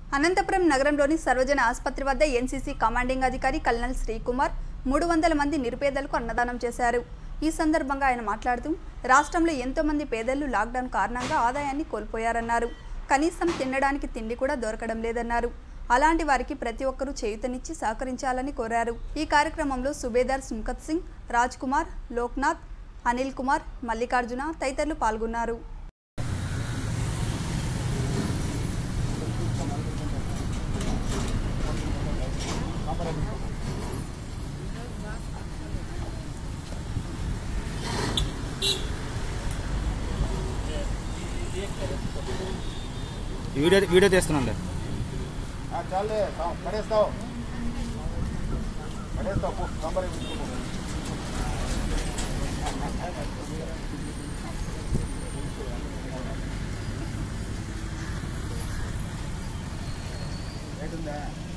అనంతపురం నగరంలోని సర్వజన ఆసుపత్రి వద్ద ఎన్సీసీ కమాండింగ్ అధికారి కల్నల్ శ్రీకుమార్ మూడు వందల మంది నిరుపేదలకు అన్నదానం చేశారు ఈ సందర్భంగా ఆయన మాట్లాడుతూ రాష్ట్రంలో ఎంతో మంది పేదలు లాక్డౌన్ కారణంగా ఆదాయాన్ని కోల్పోయారన్నారు కనీసం తినడానికి తిండి కూడా దొరకడం లేదన్నారు అలాంటి వారికి ప్రతి ఒక్కరూ చేయుతనిచ్చి సహకరించాలని కోరారు ఈ కార్యక్రమంలో సుబేదార్ సుంకత్ సింగ్ రాజ్ కుమార్ లోక్నాథ్ అనిల్ కుమార్ మల్లికార్జున తదితరులు పాల్గొన్నారు వీడియో వీడియో తీస్తున్నాండి ఆ, చాలే తా- పడేస్తావు పడేస్తావు పో, నంబర్ ఇవ్వు. రేట్ ఉందా